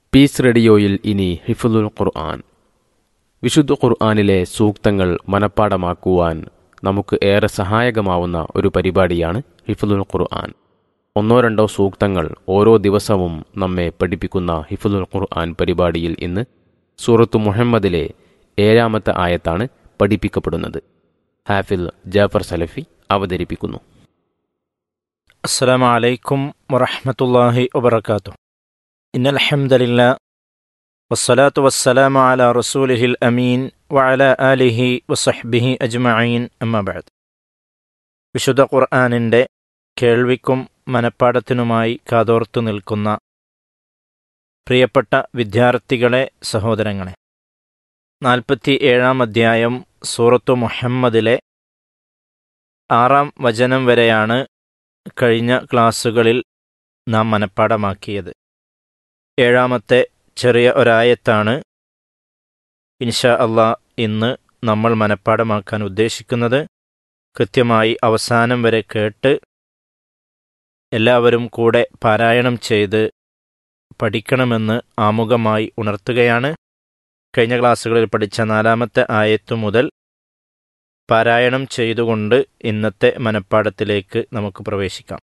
piece റേഡിയോയിൽ ഇനി ഹിഫുദുൽ ഖുർആൻ വിശുദ്ധ ഖുർആനിലെ സൂക്തങ്ങൾ മനഃപ്പാടമാക്കുവാൻ നമുക്ക് ഏറെ സഹായകമാവുന്ന ഒരു പരിപാടിയാണ് ഹിഫുദുൽ ഖുർആൻ ഒന്നോ രണ്ടോ സൂക്തങ്ങൾ ഓരോ ദിവസവും നമ്മെ പഠിപ്പിക്കുന്ന ഹിഫുദുൽ ഖുർആൻ പരിപാടിയിൽ ഇന്ന് സൂറത്തു മുഹമ്മദിലെ ഏഴാമത്തെ ആയത്താണ് പഠിപ്പിക്കപ്പെടുന്നത് ഹാഫിൽ ജാഫർ സലഫി അവതരിപ്പിക്കുന്നു السلام عليكم ورحمة الله وبركاته إن الحمد لله والصلاة والسلام على رسوله الأمين وعلى آله وصحبه أجمعين أما بعد വിശുദ്ധ ഖുർആാനിൻ്റെ കേൾവിക്കും മനപ്പാടത്തിനുമായി കാതോർത്തു നിൽക്കുന്ന പ്രിയപ്പെട്ട വിദ്യാർത്ഥികളെ സഹോദരങ്ങളെ നാൽപ്പത്തി ഏഴാം അധ്യായം സൂറത്തു മുഹമ്മദിലെ ആറാം വചനം വരെയാണ് കഴിഞ്ഞ ക്ലാസ്സുകളിൽ നാം മനഃപ്പാടമാക്കിയത് ഏഴാമത്തെ ചെറിയ ഒരായത്താണ് ഇൻഷാ അള്ളാ ഇന്ന് നമ്മൾ മനഃപ്പാടമാക്കാൻ ഉദ്ദേശിക്കുന്നത് കൃത്യമായി അവസാനം വരെ കേട്ട് എല്ലാവരും കൂടെ പാരായണം ചെയ്ത് പഠിക്കണമെന്ന് ആമുഖമായി ഉണർത്തുകയാണ് കഴിഞ്ഞ ക്ലാസ്സുകളിൽ പഠിച്ച നാലാമത്തെ ആയത്തു മുതൽ പാരായണം ചെയ്തുകൊണ്ട് ഇന്നത്തെ മനഃപ്പാടത്തിലേക്ക് നമുക്ക് പ്രവേശിക്കാം